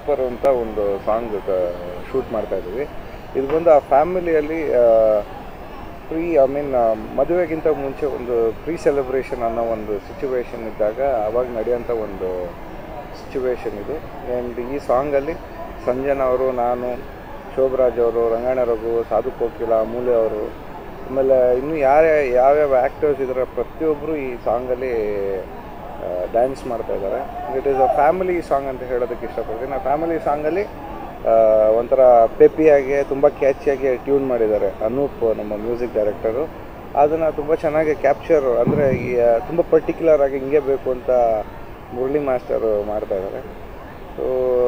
Super ಅಂತ ಒಂದು song shoot ಮಾಡ್ತಾ ಇದ್ದೀವಿ ಇದು ಬಂದು ಆ ಫ್ಯಾಮಿಲಿಯಲ್ಲಿ ಪ್ರೀ ಐ ಮೀನ್ ಮದುವೆಗಿಂತ ಮುಂಚೆ ಒಂದು ಪ್ರೀ ಸೆಲೆಬ್ರೇಷನ್ ಅನ್ನೋ ಒಂದು ಸಿಚುವೇಶನ್ ಇದ್ದಾಗ ಅವಾಗ ನಡೆಯೋಂಥ ಒಂದು ಸಿಚುವೇಶನ್ ಇದು ಆ್ಯಂಡ್ ಈ ಸಾಂಗಲ್ಲಿ ಸಂಜನಾ ಅವರು ನಾನು ಶೋಭರಾಜ್ ಅವರು ರಂಗಾಯಣ ರಘು ಸಾಧು ಕೋಕಿಲ ಮೂಲೆ ಅವರು ಆಮೇಲೆ ಇನ್ನು ಯಾರೇ ಯಾವ್ಯಾವ ಆ್ಯಕ್ಟರ್ಸ್ ಇದ್ದಾರೆ ಪ್ರತಿಯೊಬ್ಬರು ಈ ಸಾಂಗಲ್ಲಿ ಡ್ಯಾನ್ಸ್ ಮಾಡ್ತಾ ಇದ್ದಾರೆ it is a family song ಅಂತ ಹೇಳೋದಕ್ಕೆ ಇಷ್ಟಪಡ್ತೀನಿ ಆ ಫ್ಯಾಮಿಲಿ ಸಾಂಗಲ್ಲಿ ಒಂಥರ ಪೆಪಿಯಾಗಿ ತುಂಬ ಕ್ಯಾಚಿಯಾಗಿ ಟ್ಯೂನ್ ಮಾಡಿದ್ದಾರೆ ಅನೂಪ್ ನಮ್ಮ ಮ್ಯೂಸಿಕ್ ಡೈರೆಕ್ಟರು ಅದನ್ನು ತುಂಬ ಚೆನ್ನಾಗಿ ಕ್ಯಾಪ್ಚರ್ ಅಂದರೆ ಈ ತುಂಬ ಪರ್ಟಿಕ್ಯುಲರ್ ಆಗಿ ಹಿಂಗೆ ಬೇಕು ಅಂತ ಮುರಳಿ ಮಾಸ್ಟರು ಮಾಡ್ತಾ ಇದ್ದಾರೆ ಸೊ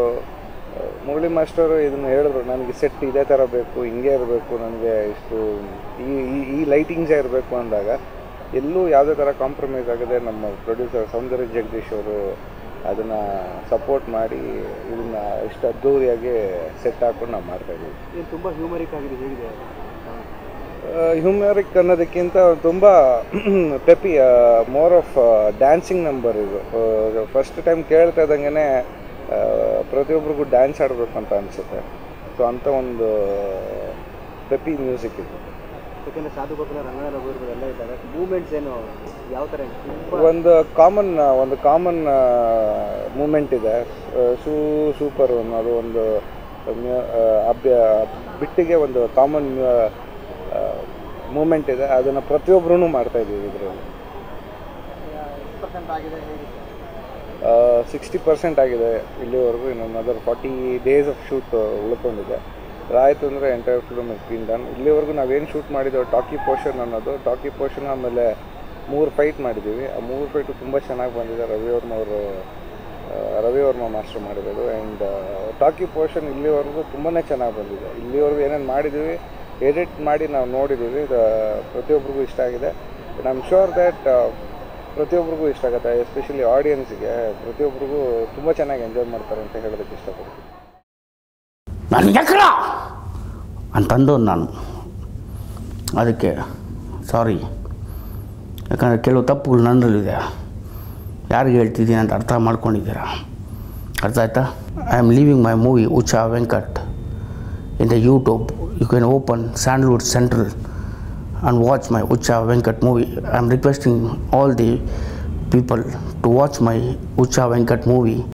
ಮುರಳಿ ಮಾಸ್ಟರು ಇದನ್ನು ಹೇಳಿದ್ರು ನನಗೆ ಸೆಟ್ ಇದೇ ಥರ ಬೇಕು ಹಿಂಗೆ ಇರಬೇಕು ನನಗೆ ಇಷ್ಟು ಈ ಈ- ಈ ಲೈಟಿಂಗ್ಸೇ ಇರಬೇಕು ಅಂದಾಗ ಎಲ್ಲೂ ಯಾವುದೇ ಥರ ಕಾಂಪ್ರಮೈಸ್ ಆಗದೆ ನಮ್ಮ ಪ್ರೊಡ್ಯೂಸರ್ ಸೌಂದರ್ಯ ಜಗದೀಶ್ ಅವರು ಅದನ್ನು ಸಪೋರ್ಟ್ ಮಾಡಿ ಇದನ್ನು ಇಷ್ಟು ಅದ್ಧೂರಿಯಾಗಿ ಸೆಟ್ ಹಾಕೊಂಡು ನಾವು ಮಾಡ್ತಾಯಿದ್ದೀವಿ ಇದು ತುಂಬ ಹ್ಯೂಮರಿಕ್ ಆಗಿದೆ ಹೇಗಿದೆ ಹ್ಯೂಮರಿಕ್ ಅನ್ನೋದಕ್ಕಿಂತ ತುಂಬ peppy more of dancing number ಇದು ಫಸ್ಟ್ ಟೈಮ್ ಕೇಳ್ತಾ ಇದ್ದಂಗೆ ಪ್ರತಿಯೊಬ್ಬರಿಗೂ ಡ್ಯಾನ್ಸ್ ಆಡಬೇಕು ಅಂತ ಅನಿಸುತ್ತೆ ಸೊ ಅಂಥ ಒಂದು ಪೆಪಿ ಮ್ಯೂಸಿಕ್ ಇದು ಯಾಕೆಂದರೆ ಸಾಧು ಗೋಪಾಲ ರಂಗಣ ರಘು ಇರ್ಬೋದು ಎಲ್ಲ ಇದ್ದಾರೆ ಮೂಮೆಂಟ್ಸ್ ಏನು ಯಾವ ಥರ ತುಂಬ ಒಂದು ಕಾಮನ್ ಒಂದು ಕಾಮನ್ ಮೂಮೆಂಟ್ ಇದೆ ಸೂ ಸೂಪರ್ ಅನ್ನೋದು ಒಂದು ಮ್ಯೂ- ಆ, ಅಭ್ಯ ಬಿಟ್ಟಿಗೆ ಒಂದು ಕಾಮನ್ ಮೂಮೆಂಟ್ ಇದೆ ಅದನ್ನು ಪ್ರತಿಯೊಬ್ಬರೂ ಮಾಡ್ತಾ ಇದ್ದೀವಿ ಇದರಲ್ಲಿ ಪರ್ಸೆಂಟ್ ಆಗಿದೆ ಹೇಗೆ ಸಿಕ್ಸ್ಟಿ ಪರ್ಸೆಂಟ್ ಆಗಿದೆ ಇಲ್ಲಿವರೆಗೂ ಇನ್ನೊಂದು other forty days of shoot ಉಳ್ಕೊಂಡಿದೆ ಆಯಿತು ಅಂದರೆ entire film is been done ಇಲ್ಲಿವರೆಗೂ ನಾವೇನು ಶೂಟ್ ಮಾಡಿದ್ದೇವೆ ಟಾಕಿ ಪೋರ್ಷನ್ ಅನ್ನೋದು ಟಾಕಿ ಪೋರ್ಷನ್ ಆಮೇಲೆ ಮೂರು ಫೈಟ್ ಮಾಡಿದ್ದೀವಿ ಆ ಮೂರು ಫೈಟು ತುಂಬ ಚೆನ್ನಾಗಿ ಬಂದಿದೆ ರವಿವರ್ಮವರು ರವಿವರ್ಮ ಮಾಸ್ಟರ್ ಮಾಡಿರೋದು ಆ್ಯಂಡ್ ಟಾಕಿ ಪೋರ್ಷನ್ ಇಲ್ಲಿವರೆಗೂ ತುಂಬಾ ಚೆನ್ನಾಗಿ ಬಂದಿದೆ ಇಲ್ಲಿವರೆಗೂ ಏನೇನು ಮಾಡಿದ್ದೀವಿ ಎಡಿಟ್ ಮಾಡಿ ನಾವು ನೋಡಿದ್ದೀವಿ ಇದು ಪ್ರತಿಯೊಬ್ಬರಿಗೂ ಇಷ್ಟ ಆಗಿದೆ ಐ ಆಮ್ ಶೋರ್ ದ್ಯಾಟ್ ಪ್ರತಿಯೊಬ್ಬರಿಗೂ ಇಷ್ಟ ಆಗುತ್ತೆ ಎಸ್ಪೆಷಲಿ ಆಡಿಯನ್ಸ್ಗೆ ಪ್ರತಿಯೊಬ್ಬರಿಗೂ ತುಂಬ ಚೆನ್ನಾಗಿ ಎಂಜಾಯ್ ಮಾಡ್ತಾರೆ ಅಂತ ಹೇಳೋದಕ್ಕೆ ಇಷ್ಟಪಡ್ತೀನಿ ನನಗೆ ಎಕ್ಕಡ ಅಂತಂದು ನಾನು ಅದಕ್ಕೆ ಸಾರಿ ಯಾಕಂದರೆ ಕೆಲವು ತಪ್ಪುಗಳು ನನ್ನಲ್ಲಿದೆ ಯಾರಿಗೆ ಹೇಳ್ತಿದ್ದೀನಿ ಅಂತ ಅರ್ಥ ಮಾಡ್ಕೊಂಡಿದ್ದೀರಾ ಅರ್ಥ ಆಯ್ತಾ I am leaving my movie ಉಚಾ Venkat in the YouTube you can open Sandalwood Central and watch my Ucha Venkat movie. I am requesting all the people to watch my Ucha Venkat movie